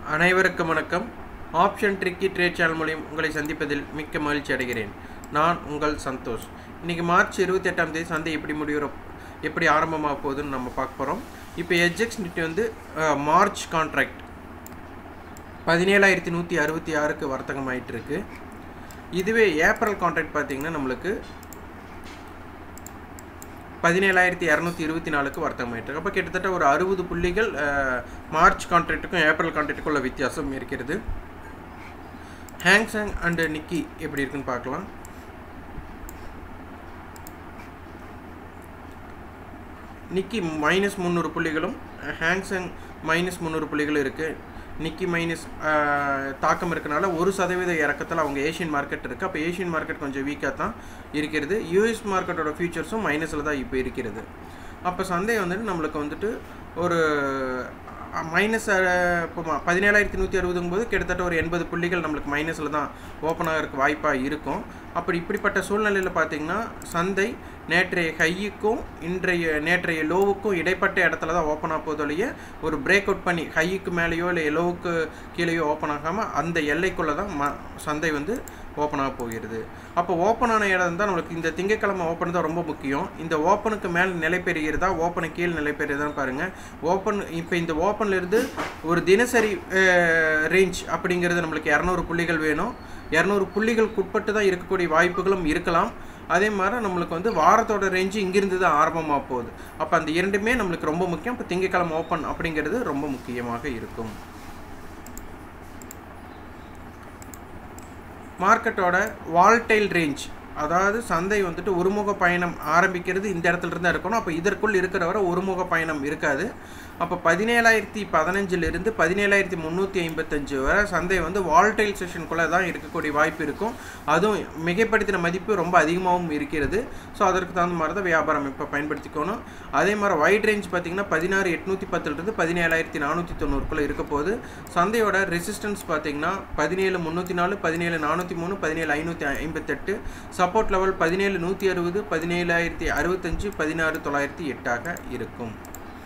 அனைவருக்கும் வணக்கம் option tricky trade channel மூலியம் உங்களை சந்திப்பதில் மிக்க மகிழ்ச்சி அடைகிறேன் நான் உங்கள் சந்தோஷ் இன்றைக்கி மார்ச் இருபத்தெட்டாம் தேதி சந்தை எப்படி முடிகிற எப்படி ஆரம்பமாக போகுதுன்னு நம்ம பார்க்க போகிறோம் இப்போ எஜெக்ஸ் நிஃப்டி வந்து அஹ், மார்ச் கான்ட்ராக்ட் பதினேழாயிரத்தி நூற்றி அறுபத்தி ஆறுக்கு வர்த்தகம் ஆயிட்டு இருக்கு இதுவே ஏப்ரல் கான்ட்ராக்ட் பார்த்தீங்கன்னா நம்மளுக்கு பதினேழாயிரத்தி இரநூத்தி இருபத்தி நாலுக்கு வர்த்தகம் ஆயிட்டு அப்போ கிட்டத்தட்ட ஒரு அறுபது புள்ளிகள் அஹ், மார்ச் கான்ட்ராக்ட்டுக்கும் ஏப்ரல் கான்ட்ராக்ட்டுக்கும் உள்ள வித்தியாசம் இருக்கிறது ஹேங்ஸாங் அண்டு நிக்கி எப்படி இருக்குன்னு பார்க்கலாம் நிக்கி மைனஸ் முந்நூறு புள்ளிகளும் ஹேங்ஸாங் மைனஸ் முந்நூறு புள்ளிகளும் இருக்குது நிக்கி மைனஸ் தாக்கம் இருக்கனால ஒரு சதவீத இறக்கத்தில் அவங்க ஏஷியன் மார்க்கெட் இருக்குது அப்போ ஏஷியன் மார்க்கெட் கொஞ்சம் வீக்காக தான் இருக்கிறது யூஎஸ் மார்க்கெட்டோட ஃபியூச்சர்ஸும் மைனஸில் தான் இப்போ இருக்கிறது அப்போ சந்தை வந்துட்டு நம்மளுக்கு வந்துட்டு ஒரு மைனஸ் இப்போ ம- பதினேழாயிரத்தி நூற்றி அறுபதுங்கும் போது கிட்டத்தட்ட ஒரு எண்பது புள்ளிகள் நம்மளுக்கு மைனஸில் தான் ஓப்பன் ஆகிறதுக்கு வாய்ப்பாக இருக்கும் அப்படி இப்படிப்பட்ட சூழ்நிலையில் பார்த்தீங்கன்னா சந்தை நேற்றைய ஹையுக்கும் இன்றைய நேற்றைய லோவுக்கும் இடைப்பட்ட இடத்துல தான் ஓப்பன் ஆக போதொழிய ஒரு பிரேக் அவுட் பண்ணி ஹையுக்கு மேலேயோ இல்லை லோவுக்கு கீழேயோ ஓப்பன் ஆகாமல் அந்த எல்லைக்குள்ளே தான் ம சந்தை வந்து ஓப்பன் ஆக போகிறது அப்போ ஓப்பன் ஆன இடம் தான் நம்மளுக்கு இந்த திங்கக்கிழமை ஓப்பன் தான் ரொம்ப முக்கியம் இந்த ஓப்பனுக்கு மேல் நிலை பெறுகிறதா ஓப்பனுக்கு கீழ் நிலை பெறுகிறதான்னு பாருங்கள் ஓப்பன் இப்போ இந்த ஓப்பன்ல இருந்து ஒரு தினசரி ரேஞ்ச் அப்படிங்கிறது நம்மளுக்கு இரநூறு புள்ளிகள் வேணும் இரநூறு புள்ளிகளுக்கு உட்பட்டு தான் இருக்கக்கூடிய வாய்ப்புகளும் இருக்கலாம் அதே மாதிரி நம்மளுக்கு வந்து வாரத்தோட ரேஞ்சு இங்கிருந்து தான் ஆரம்பமாக போகுது அப்போ அந்த இரண்டுமே நம்மளுக்கு ரொம்ப முக்கியம் இப்போ திங்கக்கிழமை ஓப்பன் அப்படிங்கிறது ரொம்ப முக்கியமாக இருக்கும் மார்க்கெட்டோட வால்டைல் ரேஞ்ச் அதாவது சந்தை வந்துட்டு ஒருமுக பயணம் ஆரம்பிக்கிறது இந்த இடத்துல இருந்தா இருக்கணும் அப்போ இதற்குள் இருக்கிற வரை ஒருமுக பயணம் இருக்காது அப்போ பதினேழாயிரத்தி பதினஞ்சிலிருந்து பதினேழாயிரத்தி முந்நூற்றி ஐம்பத்தஞ்சு வரை சந்தை வந்து வால்டைல் செஷனுக்குள்ளே தான் இருக்கக்கூடிய வாய்ப்பு இருக்கும் அதுவும் மிகைப்படுத்தின மதிப்பு ரொம்ப அதிகமாகவும் இருக்கிறது ஸோ அதற்கு தகுந்த மாதிரி தான் வியாபாரம் இப்போ பயன்படுத்திக்கணும் அதே மாதிரி வைட் ரேஞ்ச் பார்த்தீங்கன்னா பதினாறு எட்நூற்றி பத்துலேருந்து பதினேழாயிரத்தி நானூற்றி தொண்ணூறுக்குள்ளே இருக்க போகுது சந்தையோட ரெசிஸ்டன்ஸ் பார்த்தீங்கன்னா பதினேழு முந்நூற்றி நாலு பதினேழு நானூற்றி மூணு பதினேழு ஐநூற்றி ஐம்பத்தெட்டு சப்போர்ட் லெவல் பதினேழு நூற்றி அறுபது பதினேழாயிரத்தி அறுபத்தஞ்சு பதினாறு தொள்ளாயிரத்தி எட்டாக இருக்கும்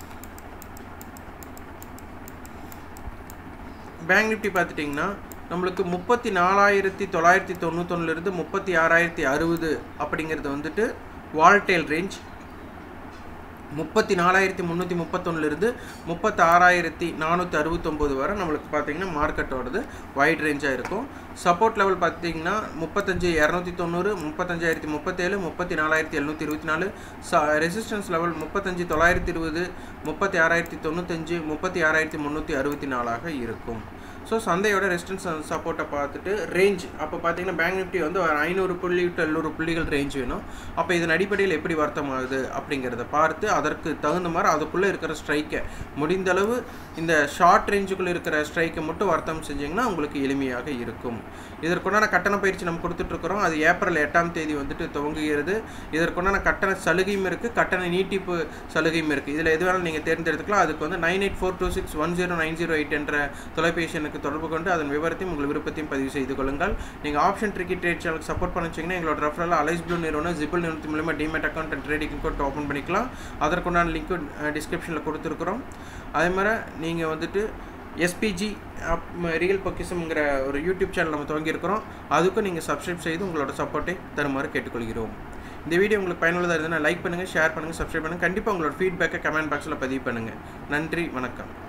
பேங்க் நிஃப்டி பார்த்துட்டிங்கன்னா நம்மளுக்கு முப்பத்தி நாலாயிரத்தி தொள்ளாயிரத்தி தொண்ணூத்தொன்னுலேருந்து முப்பத்தி ஆறாயிரத்தி அறுபது அப்படிங்கிறது வந்துட்டு வால்டேல் ரேஞ்ச் முப்பத்தி நாலாயிரத்தி முந்நூற்றி முப்பத்தொன்னுலேருந்து முப்பத்தி ஆறாயிரத்தி நானூற்றி அறுபத்தொம்போது வரை நம்மளுக்கு பார்த்தீங்கன்னா மார்க்கெட்டோடது வைட் ரேஞ்சாக இருக்கும் சப்போர்ட் லெவல் பார்த்தீங்கன்னா முப்பத்தஞ்சு இரநூத்தி தொண்ணூறு முப்பத்தஞ்சாயிரத்தி முப்பத்தேழு முப்பத்தி நாலாயிரத்தி எழுநூற்றி இருபத்தி நாலு ச ரெசிஸ்டன்ஸ் லெவல் முப்பத்தஞ்சு தொள்ளாயிரத்தி இருபது முப்பத்தி ஆறாயிரத்தி தொண்ணூத்தஞ்சு முப்பத்தி ஆறாயிரத்தி முந்நூற்றி அறுபத்தி நாலாக இருக்கும் ஸோ சந்தையோட ரெசிஸ்டன்ஸ் சப்போர்ட்டை பார்த்துட்டு ரேஞ்ச் அப்போ பார்த்தீங்கன்னா பேங்க் நிஃப்டி வந்து ஒரு ஐநூறு புள்ளி டு எழுநூறு புள்ளிகள் ரேஞ்ச் வேணும் அப்போ இதன் அடிப்படையில் எப்படி வர்த்தமாகுது அப்படிங்கிறத பார்த்து அதற்கு தகுந்த மாதிரி அதுக்குள்ளே இருக்கிற ஸ்ட்ரைக்கை முடிந்தளவு இந்த ஷார்ட் ரேஞ்சுக்குள்ளே இருக்கிற ஸ்ட்ரைக்கை மட்டும் வர்த்தம் செஞ்சிங்கன்னா உங்களுக்கு எளிமையாக இருக்கும் இதற்குண்டான கட்டண பயிற்சி நம்ம கொடுத்துட்ருக்குறோம் அது ஏப்ரல் எட்டாம் தேதி வந்துட்டு துவங்குகிறது இதற்குண்டான கட்டண சலுகையும் இருக்குது கட்டண நீட்டிப்பு சலுகையும் இருக்குது இதில் எது வேணாலும் நீங்கள் தேர்ந்தெடுத்துக்கலாம் அதுக்கு வந்து nine eight four two six one zero nine zero eight என்ற தொலைபேசி எனக்கு தொடர்பு கொண்டு அதன் விவரத்தையும் உங்கள் விருப்பத்தையும் பதிவு செய்து கொள்ளுங்கள் நீங்கள் ஆப்ஷன் ட்ரிக்கி ட்ரேட் சேனலுக்கு சப்போர்ட் பண்ண வச்சிங்கன்னா எங்களோட ரெஃபரல் அலைஸ் ப்ளூ நிறுவனம் ஜிபிள் நிறுவனத்தின் மூலமாக demat account and trading account open பண்ணிக்கலாம் அதற்குண்டான லிங்க்கும் டிஸ்கிரிப்ஷனில் கொடுத்துருக்குறோம் அதே மாதிரி நீங்கள் வந்துட்டு எஸ்பிஜி ரியல் பொக்கிசம்ங்கிற ஒரு யூடியூப் சேனல் நம்ம துவங்கியிருக்கிறோம் அதுக்கும் நீங்கள் சப்ஸ்கிரைப் செய்து உங்களோட சப்போர்ட்டை தருமாறு கேட்டுக்கொள்கிறோம் இந்த வீடியோ உங்களுக்கு பயனுள்ளதாக இருந்ததுன்னா லைக் பண்ணுங்கள் ஷேர் பண்ணுங்கள் சப்ஸ்கிரைப் பண்ணுங்கள் கண்டிப்பாக உங்களோட ஃபீட்பேக்கை கமெண்ட் பாக்ஸில் பதிவு பண்ணுங்கள் நன்றி வணக்கம்